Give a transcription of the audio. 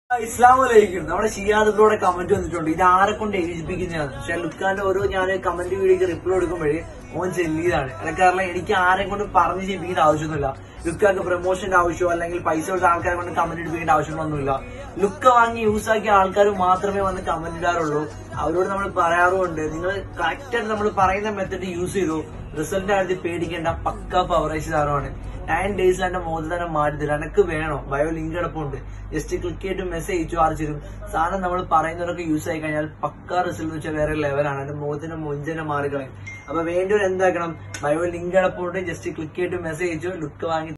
ഇസ്ലാം വലൈക്കും നമ്മുടെ ഷിയാദ് ബ്രോയുടെ കമന്റ് വന്നിട്ടുണ്ട് ഇത് ആരെ കൊണ്ട് എഴുതിപ്പിക്കുന്നതാണ് പക്ഷെ ലുക്കാന്റെ ഓരോ ഞാൻ കമന്റ് വീഡിയോക്ക് റിപ്ലൈ കൊടുക്കുമ്പോഴേ ഓൻ ചെല്ലിയതാണ് കാരണം എനിക്ക് ആരെ കൊണ്ട് പറഞ്ഞ് ചെയ്യിപ്പിക്കേണ്ട ആവശ്യമൊന്നുമില്ല ലുക്കാക്ക് പ്രൊമോഷന്റെ ആവശ്യമോ അല്ലെങ്കിൽ പൈസ കൊടുത്ത ആൾക്കാരെ കൊണ്ട് കമന്റ് ഇടിപ്പിക്കേണ്ട ആവശ്യമൊന്നുമില്ല ലുക്ക വാങ്ങി യൂസ് ആക്കിയ ആൾക്കാർ മാത്രമേ വന്ന് കമന്റ് ഇടാറുള്ളൂ അവരോട് നമ്മൾ പറയാറുമുണ്ട് നിങ്ങൾ കറക്റ്റ് ആയിട്ട് നമ്മൾ പറയുന്ന മെത്തഡ് യൂസ് ചെയ്തു റിസൾട്ട് കാര്യത്തിൽ പേടിക്കേണ്ട പക്ക പവറേജ് സാധനമാണ് നയൻ ഡേയ്സിൽ എന്റെ മുഖത്ത് തന്നെ മാറ്റി തരും എനക്ക് വേണോ ബയോ ലിങ്ക് കിടപ്പുണ്ട് ജസ്റ്റ് ക്ലിക്ക് ചെയ്തിട്ട് മെസ്സേജ് അയച്ചു ആർച്ച് തരും സാധനം നമ്മൾ പറയുന്നവരൊക്കെ യൂസ് ആയി കഴിഞ്ഞാൽ പക്ക റിസൾട്ട് വെച്ചാൽ വേറെ ലെവലാണ് എന്റെ മുഖത്തിന്റെ മുഞ്ചനെ മാറിക്കളയും അപ്പൊ വേണ്ടവർ എന്താക്കണം ബയോ ലിങ്ക് കിടപ്പുണ്ട് ജസ്റ്റ് ക്ലിക്ക് ചെയ്തിട്ട് മെസ്സേജ് അയച്ചു ലുക്ക് വാങ്ങി